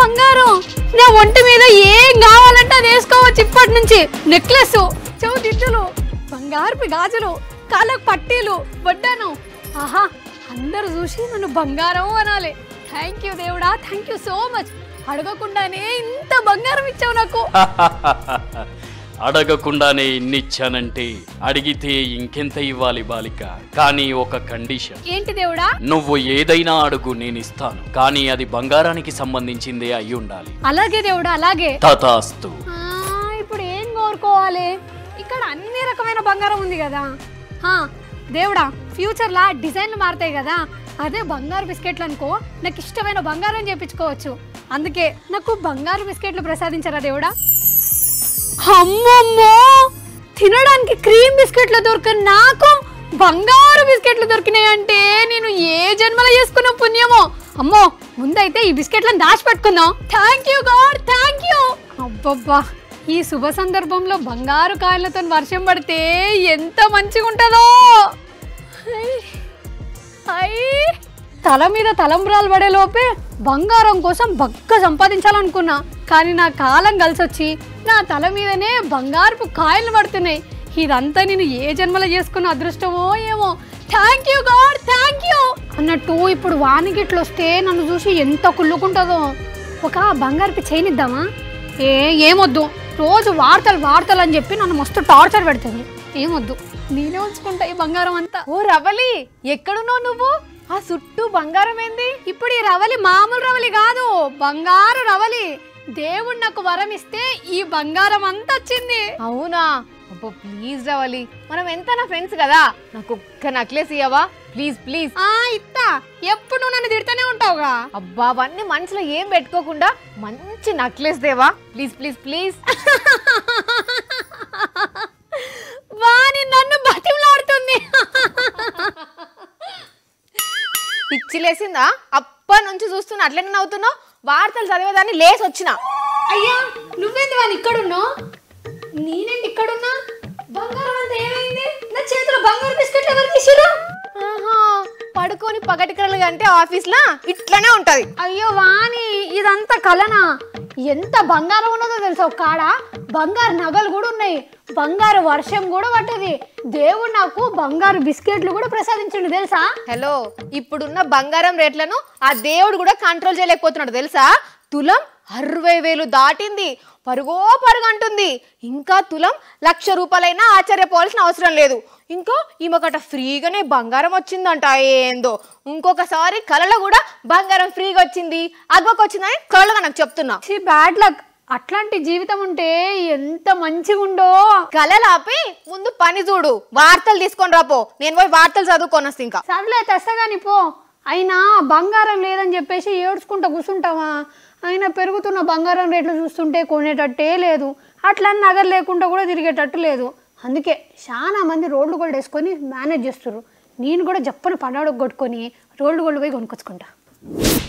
బంగారం నా ఒంటి మీద ఏం కావాలంటే అది వేసుకోవచ్చు ఇప్పటి నుంచి నెక్లెస్ చెవు దిద్దులు బంగారుపి గాజులు కాళ్ళకు పట్టీలు వడ్డాను ఆహా అందరూ చూసి నన్ను బంగారం అనాలి థ్యాంక్ యూ దేవుడా థ్యాంక్ యూ సో మచ్ అడగకుండానే ఇంత బంగారం ఇచ్చావు నాకు అడగకుండానే ఇన్నిచ్చానంటే అడిగితే ఇంకెంత ఇవ్వాలి బాలిక కానీ ఒక కండిషన్ ఏంటి దేవుడా నువ్వు ఏదైనా అడుగు నేను ఇస్తాను కానీ అది బంగారానికి సంబంధించిందే అయి ఉండాలి అలాగే దేవుడా అలాగే తథాస్తు ఆ, ఇప్పుడు ఏం కోరుకోవాలి ఇక్కడ అన్ని రకమైన బంగారం ఉంది కదా ఆ, దేవుడా ఫ్యూచర్లా డిజైన్లు మారుతాయి కదా అదే బంగారు బిస్కెట్లు అనుకో నాకు ఇష్టమైన బంగారం చేపించుకోవచ్చు అందుకే నాకు బంగారు బిస్కెట్లు ప్రసాదించరా దేవుడా అమ్మమ్మో తినడానికి క్రీమ్ బిస్కెట్లు దొరకని నాకు బంగారు బిస్కెట్లు దొరికినాయంటే నేను ఏ జన్మలో చేసుకున్న పుణ్యమో అమ్మో ముందైతే ఈ బిస్కెట్లను దాచిపెట్టుకుందాం thank you god thank you అబ్బబ్బా ఈ శుభ సందర్భంలో బంగారు కాయలతో వర్షం పడితే ఎంత మంచిగా ఉంటుందో హై, హై. తల మీద తలంబ్రాలు పడే లోపే బంగారం కోసం బక్క సంపాదించాలనుకున్నా కానీ నా కాలం కలిసి వచ్చి నా తల మీదనే బంగారపు కాయలు పడుతున్నాయి ఇదంతా నేను ఏ జన్మలో చేసుకున్న అదృష్టమో ఏమో thank you god thank you అన్నట్టు ఇప్పుడు వానిగిట్లు వస్తే నన్ను చూసి ఎంత కుళ్ళుకుంటుందో ఒక బంగారుపి చేయనిద్దామా ఏ ఏమొద్దు రోజు వార్తలు వార్తలు అని చెప్పి నన్ను మస్తు టార్చర్ పెడుతుంది ఏమొద్దు నేనే ఉంచుకుంటా ఈ బంగారం అంతా ఓ రవలి ఎక్కడున్నావు నువ్వు ఆ చుట్టూ బంగారం ఏంది ఇప్పుడు ఈ రవలి మామూలు రవలి కాదు బంగారు రవలి దేవుడు నాకు వరం ఇస్తే ఈ బంగారం అంతా వచ్చింది అవునా అబ్బో ప్లీజ్ రవలి మనం ఎంత నా ఫ్రెండ్స్ కదా నాకు ఒక్క నెక్లెస్ ఇయ్యవా ప్లీజ్ ప్లీజ్ ఆ ఇత్తా ఎప్పుడు నువ్వు నన్ను తిడుతూనే ఉంటావుగా అబ్బా అవన్నీ మనసులో ఏం పెట్టుకోకుండా మంచి నెక్లెస్ దేవా ప్లీజ్ ప్లీజ్ ప్లీజ్ వాని నన్ను బతిమలాడుతుంది పిచ్చిలేసిందా అప్పటి నుంచి చూస్తున్నా అట్లనే నవ్వుతున్నావు వార్తలు చదివేదాన్ని లేసి వచ్చిన అయ్యా నువ్వేంది వాని ఇక్కడున్నావు నేనేంటి ఇక్కడున్నా బంగారం అంతా ఏమైంది నా చేతిలో బంగారు బిస్కెట్లు ఎవరు తీసిరు ఆహా పడుకొని పగటికరలు అంటే ఆఫీస్లా ఇట్లనే ఉంటది అయ్యో వాణి ఇదంతా కలనా ఎంత బంగారం ఉన్నదో తెలుసా ఒక కాడ బంగారు నగలు కూడా ఉన్నాయి బంగారు వర్షం కూడా పట్టది దేవుడు నాకు బంగారు బిస్కెట్లు కూడా ప్రసాదించండు తెలుసా హలో ఇప్పుడున్న బంగారం రేట్లను ఆ దేవుడు కూడా కంట్రోల్ చేయలేకపోతున్నాడు తెలుసా తులం అరవై వేలు దాటింది పరుగో పరుగు అంటుంది ఇంకా తులం లక్ష రూపాయలైనా ఆశ్చర్యపోవాల్సిన అవసరం లేదు ఇంకా ఈమెకట ఫ్రీగానే బంగారం వచ్చిందంట ఏందో ఇంకొకసారి కలలో కూడా బంగారం ఫ్రీగా వచ్చింది అగ్గకు వచ్చిందని కళగా నాకు చెప్తున్నా ఛీ బ్యాడ్ లక్ అట్లాంటి జీవితం ఉంటే ఎంత మంచిగా ఉండో కళలు ఆపి ముందు పని చూడు వార్తలు తీసుకొని రాపో నేను పోయి వార్తలు చదువుకొని వస్తా ఇంకా సర్లే తెస్తగాని పో అయినా బంగారం లేదని చెప్పేసి ఏడ్చుకుంటా కూర్చుంటావా అయినా పెరుగుతున్న బంగారం రేట్లు చూస్తుంటే కొనేటట్టే లేదు అట్లా నగలు లేకుండా కూడా తిరిగేటట్టు లేదు అందుకే చాలా మంది రోడ్లు గోల్డ్ వేసుకొని మేనేజ్ చేస్తారు నేను కూడా జప్పని పన్నాడు కొట్టుకొని రోడ్లు గోల్డ్ పోయి కొనుక్కొచ్చుకుంటా